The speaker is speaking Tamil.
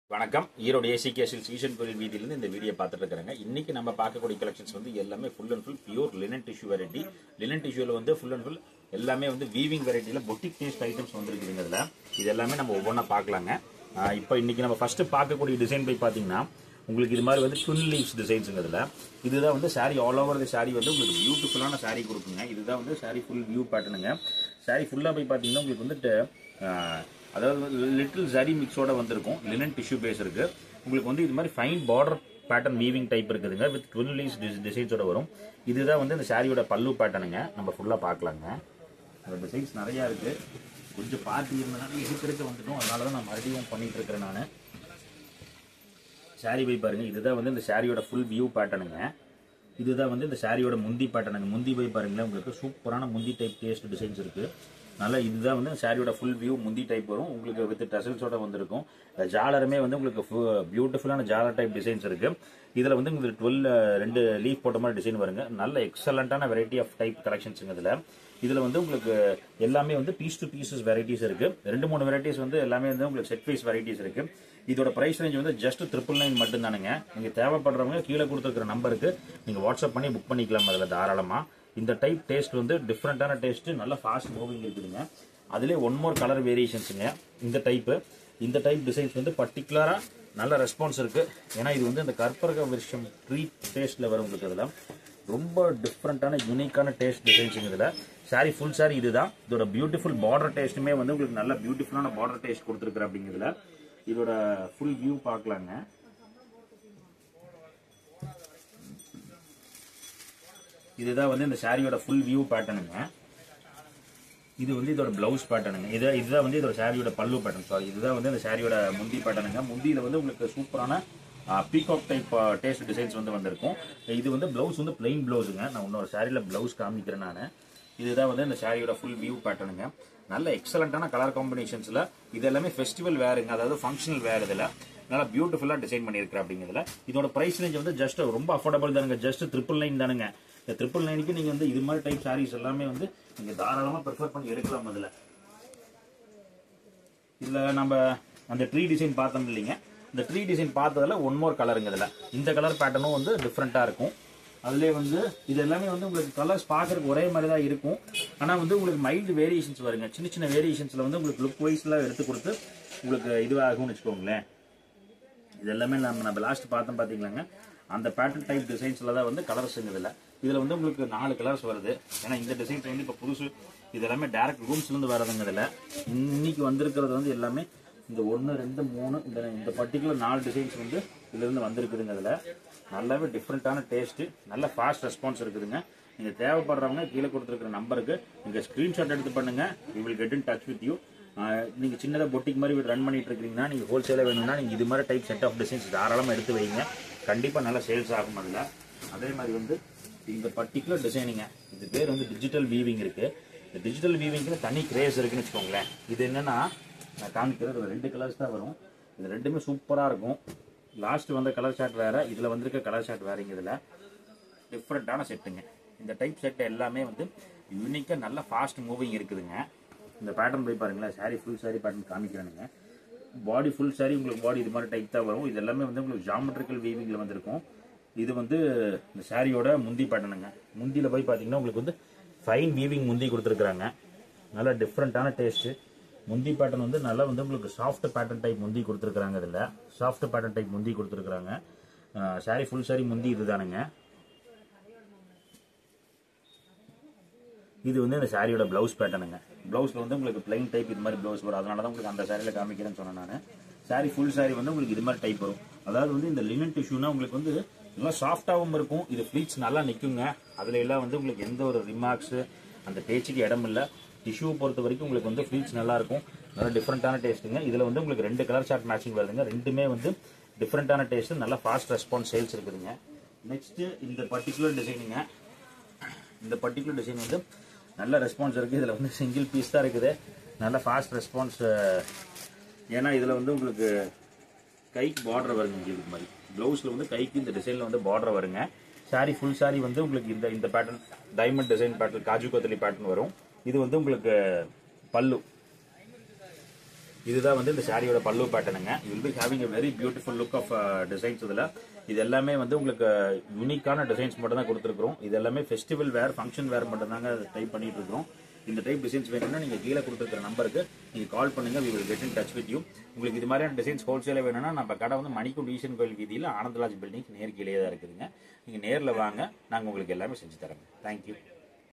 வணக்கம் ஈரோடு ஏசி கேஷில் சீசன் கோயில் வீதியிலிருந்து இந்த வீடியோ பார்த்துட்டு இருக்கிறாங்க இன்னைக்கு நம்ம பார்க்கக்கூடிய கலெக்ஷன்ஸ் வந்து எல்லாமே full and full pure linen tissue variety linen டிஷ்யூல வந்து ஃபுல் அண்ட் ஃபுல் எல்லாமே வந்து வீவிங் வெரைட்டியில் பொட்டிக் டேஸ்ட் ஐட்டம்ஸ் வந்துருக்குதுங்க இதில் இது எல்லாமே நம்ம ஒவ்வொன்றா பார்க்கலாங்க ஆஹ் இப்போ இன்னைக்கு நம்ம ஃபர்ஸ்ட் பார்க்கக்கூடிய டிசைன் போய் பார்த்தீங்கன்னா உங்களுக்கு இது மாதிரி வந்து ட்வின் லீவ்ஸ் டிசைன்ஸுங்கிறதுல இதுதான் வந்து sari all over the sari வந்து உங்களுக்கு பியூட்டிஃபுல்லான சாரி கொடுக்குங்க இதுதான் வந்து சாரி ஃபுல் வியூ பேட்டர்னுங்க சாரி ஃபுல்லாக போய் பார்த்தீங்கன்னா உங்களுக்கு வந்துட்டு ஆஹ், அதாவது லிட்டில் ஜரி மிக்ஸோட வந்திருக்கும் லினன் டிஷ்யூ பேஸ் இருக்கு உங்களுக்கு வந்து இது மாதிரி fine border pattern weaving type இருக்குதுங்க வித் ட்வின் லீவ்ஸ் டிசைன்ஸோட வரும் இதுதான் வந்து இந்த சாரியோட பல்லு பேட்டர்னுங்க நம்ம ஃபுல்லாக பார்க்கலாங்க அந்த டிசைன்ஸ் நிறையா இருக்கு கொஞ்சம் பார்த்து இருந்தனால இருக்கிறதுக்கு வந்துட்டோம் அதனால தான் நான் மறுபடியும் பண்ணிட்டு இருக்கிறேன் நான் சாரி போய் பாருங்க இதுதான் வந்து இந்த சாரியோட ஃபுல் வியூ பேட்டர்னுங்க இதுதான் வந்து இந்த சாரியோட முந்தி பேட்டர்னுங்க முந்தி போய் பாருங்களேன் உங்களுக்கு சூப்பரான முந்தி டைப் டேஸ்ட் டிசைன்ஸ் இருக்கு நல்லா இதுதான் வந்து சாரியோட ஃபுல் வியூ முந்தி டைப் வரும் உங்களுக்கு வித் டசல்ஸோட வந்திருக்கும் இந்த ஜாலருமே வந்து உங்களுக்கு பியூட்டிஃபுல்லான ஜாலர் டைப் டிசைன்ஸ் இருக்கு இதுல வந்து உங்களுக்கு டுவெல் ரெண்டு லீஃப் போட்ட மாதிரி டிசைன் வருங்க நல்ல எக்ஸலண்டான வெரைட்டி ஆஃப் டைப் கலெக்ஷன்ஸுங்க இதுல இதுல வந்து உங்களுக்கு எல்லாமே வந்து பீஸ் டு பீசஸ் வெரைட்டிஸ் இருக்கு ரெண்டு மூணு வெரைட்டிஸ் வந்து எல்லாமே வந்து உங்களுக்கு செட் வைஸ் வெரைட்டிஸ் இருக்கு இதோட பிரைஸ் ரேஞ்ச் வந்து ஜஸ்ட் ட்ரிபிள் நைன் மட்டும் தானுங்க நீங்க தேவைப்படுறவங்க கீழே கொடுத்துருக்கிற நம்பருக்கு நீங்க வாட்ஸ்அப் பண்ணி புக் பண்ணிக்கலாம் அதுல தாராளமா இந்த டைப் டேஸ்ட் வந்து டிஃப்ரெண்டான டேஸ்ட் நல்ல ஃபாஸ்ட் மூவிங் இருக்குதுங்க அதுலேயே ஒன் மோர் கலர் வேரியேஷன்ஸுங்க இந்த டைப்பு இந்த டைப் டிசைன்ஸ் வந்து பர்டிகுலரா நல்ல ரெஸ்பான்ஸ் இருக்கு ஏன்னா இது வந்து இந்த கற்பக விஷயம் ட்ரீ டேஸ்ட்ல வரும் உங்களுக்கு இதுல ரொம்ப டிஃப்ரெண்டான யூனிக்கான டேஸ்ட் டிசைன்ஸுங்க இதுல சாரி ஃபுல் சாரி இதுதான் இதோட பியூட்டிஃபுல் பார்டர் டேஸ்ட்டுமே வந்து உங்களுக்கு நல்ல பியூட்டிஃபுல்லான பார்டர் டேஸ்ட் கொடுத்துருக்குற அப்படிங்கிறதுல இதோட ஃபுல் வியூ பார்க்கலாங்க இதுதான் வந்து இந்த சாரியோட ஃபுல் வியூ பேட்டர்னுங்க இது வந்து இதோட பிளவுஸ் பேட்டர்னுங்க இது இதுதான் வந்து இதோட சாரியோட பல்லு பேட்டர்ன் சாரி இதுதான் வந்து இந்த சாரியோட முந்தி பேட்டர்னுங்க முந்தியில வந்து உங்களுக்கு சூப்பரான பீகாக் டைப் டேஸ்ட் டிசைன்ஸ் வந்து வந்திருக்கும் இது வந்து பிளவுஸ் வந்து பிளெயின் பிளவுஸுங்க நான் இன்னொரு சாரியில பிளவுஸ் காமிக்கிறேன் நான் இதுதான் வந்து இந்த சாரியோட ஃபுல் வியூ பேட்டர்னுங்க நல்ல எக்ஸலண்டான கலர் காம்பினேஷன்ஸ்ல இது எல்லாமே ஃபெஸ்டிவல் வேருங்க அதாவது ஃபங்க்ஷனல் வேர் இதுல நல்லா பியூட்டிஃபுல்லா டிசைன் பண்ணியிருக்கிறேன் அப்படிங்கிறதுல இதோட பிரைஸ் ரேஞ்ச் வந்து ஜஸ்ட் ரொம்ப அஃபோர்டபுள் தானுங்க ஜஸ்ட் ட்ரிபிள் நைன் தானுங்க இந்த ட்ரிபிள் நைனுக்கு நீங்க வந்து இது மாதிரி டைப் சாரீஸ் எல்லாமே வந்து நீங்க தாராளமா ப்ரிஃபர் பண்ணி எடுக்கலாம் அதுல இதுல நம்ம அந்த ட்ரீ டிசைன் பார்த்தோம் இல்லைங்க இந்த ட்ரீ டிசைன் பார்த்ததுல ஒன் மோர் கலருங்க இதுல இந்த கலர் பேட்டர்னும் வந்து டிஃப்ரெண்டா இருக்கும் அதுலேயே வந்து இது எல்லாமே வந்து உங்களுக்கு கலர்ஸ் பார்க்கறதுக்கு ஒரே மாதிரி தான் இருக்கும் ஆனா வந்து உங்களுக்கு மைல்டு வேரியேஷன்ஸ் வருங்க சின்ன சின்ன வேரியேஷன்ஸ்ல வந்து உங்களுக்கு லுக் வைஸ்ல எடுத்து கொடுத்து உங்களுக்கு இதுவாகும்னு வச்சுக்கோங்களேன் இது எல்லாமே நம்ம நம்ம லாஸ்ட் பார்த்தோம் பாத்தீங்களாங்க அந்த பேட்டர்ன் டைப் டிசைன்ஸ்ல தான் வந்து கலர்ஸ் இதுல இதுல வந்து உங்களுக்கு நாலு கலர்ஸ் வருது ஏன்னா இந்த டிசைன்ஸ் வந்து இப்ப புதுசு இது எல்லாமே டேரக்ட் ரூம்ஸ்ல இருந்து வரதுங்க இதுல இன்னைக்கு வந்திருக்கிறது வந்து எல்லாமே இந்த ஒன்று ரெண்டு மூணு இந்த இந்த பர்டிகுலர் நாலு டிசைன்ஸ் வந்து இதுல இருந்து வந்திருக்குதுங்க இதுல நல்லாவே டிஃப்ரெண்டான டேஸ்ட் நல்ல ஃபாஸ்ட் ரெஸ்பான்ஸ் இருக்குதுங்க நீங்க தேவைப்படுறவங்க கீழே கொடுத்துருக்கிற நம்பருக்கு நீங்க ஸ்கிரீன்ஷாட் எடுத்து பண்ணுங்க we will get in touch with you நீங்க சின்னதா பொட்டிக் மாதிரி ரன் பண்ணிட்டு இருக்கீங்கன்னா நீங்க ஹோல்சேலா வேணும்னா நீங்க இது மாதிரி டைப் செட் ஆஃப் டிசைன்ஸ் தாராளமா எடுத்து வைங்க கண்டிப்பா நல்லா சேல்ஸ் ஆகும் அதுல அதே மாதிரி வந்து இந்த பர்டிகுலர் டிசைனிங்க இது பேர் வந்து டிஜிட்டல் வீவிங் இருக்கு இந்த டிஜிட்டல் வீவிங்ல தனி கிரேஸ் இருக்குன்னு வச்சுக்கோங்களேன் இது என்னன்னா நான் காமிக்கிறது ஒரு ரெண்டு கலர்ஸ் தான் வரும் இது ரெண்டுமே சூப்பரா இருக்கும் லாஸ்ட் வந்த கலர் ஷாட் வேற இதுல வந்திருக்க கலர் ஷாட் வேறங்க இதுல டிஃப்ரெண்டான செட்டுங்க இந்த டைப் செட் எல்லாமே வந்து யூனிக்கா நல்ல ஃபாஸ்ட் மூவிங் இருக்குதுங்க இந்த பேட்டர்ன் போய் பாருங்களேன் சாரி ஃபுல் சாரி பேட்டர்ன் காமிக்கிறானுங்க பாடி ஃபுல் சாரி உங்களுக்கு பாடி இது மாதிரி டைப் தான் வரும் இது எல்லாமே வந்து உங்களுக்கு ஜாமெட்ரிக்கல் வீவிங்ல வந்திருக்கும் இது வந்து இந்த சாரியோட முந்தி பேட்டர்னுங்க முந்தியில போய் பாத்தீங்கன்னா உங்களுக்கு வந்து ஃபைன் வீவிங் முந்தி கொடுத்துருக்காங்க நல்ல டிஃப்ரெண்டான டேஸ்ட் முந்தி பேட்டர்ன் வந்து நல்லா வந்து உங்களுக்கு சாஃப்ட் பேட்டர்ன் டைப் முந்தி கொடுத்துருக்காங்க இதுல சாஃப்ட் பேட்டர்ன் டைப் முந்தி கொடுத்துருக்காங்க சாரி ஃபுல் சாரி முந்தி இதுதானுங்க இது வந்து இந்த சாரியோட பிளவுஸ் பேட்டர்னுங்க பிளவுஸ்ல வந்து உங்களுக்கு பிளைன் டைப் இது மாதிரி பிளவுஸ் வரும் அதனால தான் உங்களுக்கு அந்த சாரியில காமிக்கிறேன்னு சொன்னேன் நான் சாரி ஃபுல் சாரி வந்து உங்களுக்கு இது மாதிரி டைப் வரும் அதாவது வந்து இந்த லினன் டிஷ்யூனா உங்களுக்கு வந்து நல்லா சாஃப்டாகவும் இருக்கும் இது ஃபிளீட்ஸ் நல்லா நிற்குங்க அதுல எல்லாம் வந்து உங்களுக்கு எந்த ஒரு ரிமார்க்ஸ் அந்த பேச்சுக்கு இடம் இல்லை டிஷ்யூ பொறுத்த வரைக்கும் உங்களுக்கு வந்து ஃபிளீட்ஸ் நல்லா இருக்கும் நல்லா டிஃப்ரெண்டான டேஸ்ட்டுங்க இதுல வந்து உங்களுக்கு ரெண்டு கலர் ஷார்ட் மேட்சிங் வருதுங்க ரெண்டுமே வந்து டிஃப்ரெண்டான டேஸ்ட் நல்லா ஃபாஸ்ட் ரெஸ்பான்ஸ் சேல்ஸ் இருக்குதுங்க நெக்ஸ்ட் இந்த பர்டிகுலர் டிசைனுங்க இந்த பர்டிகுலர் டிசைன் வந்து நல்ல ரெஸ்பான்ஸ் இருக்கு இதுல வந்து சிங்கிள் பீஸ் தான் இருக்குது நல்ல ஃபாஸ்ட் ரெஸ்பான்ஸ் ஏன்னா இதுல வந்து உங்களுக்கு கைக்கு பார்டர் வருங்க இங்க இது மாதிரி பிளவுஸ்ல வந்து கைக்கு இந்த டிசைன்ல வந்து பார்டர் வருங்க சாரி ஃபுல் சாரி வந்து உங்களுக்கு இந்த இந்த pattern diamond design pattern kaju katli pattern வரும் இது வந்து உங்களுக்கு பல்லு இதுதான் வந்து இந்த சாரியோட பல்லு பேட்டர்னுங்க you will be having a very beautiful look of designs இதுல இது எல்லாமே வந்து உங்களுக்கு யூனிக்கான டிசைன்ஸ் மட்டும் தான் கொடுத்துருக்கோம் இது எல்லாமே ஃபெஸ்டிவல் வேர் ஃபங்க்ஷன் வேர் மட்டும் தாங்க டைப் பண்ணிட்டு இருக்கோம் இந்த டைப் டிசைன்ஸ் வேணும்னா நீங்க கீழே கொடுத்துருக்கிற நம்பருக்கு நீங்க கால் பண்ணுங்க we will get in touch with you உங்களுக்கு இது மாதிரியான டிசைன்ஸ் ஹோல்சேல வேணும்னா நம்ம கடை வந்து மணிக்கும் ஈசன் கோயில் வீதியில் ஆனந்தராஜ் பில்டிங் நேர் கீழே தான் இருக்குதுங்க நீங்க நேர்ல வாங்க நாங்க உங்களுக்கு எல்லாமே செஞ்சு தரோங்க தேங்க்யூ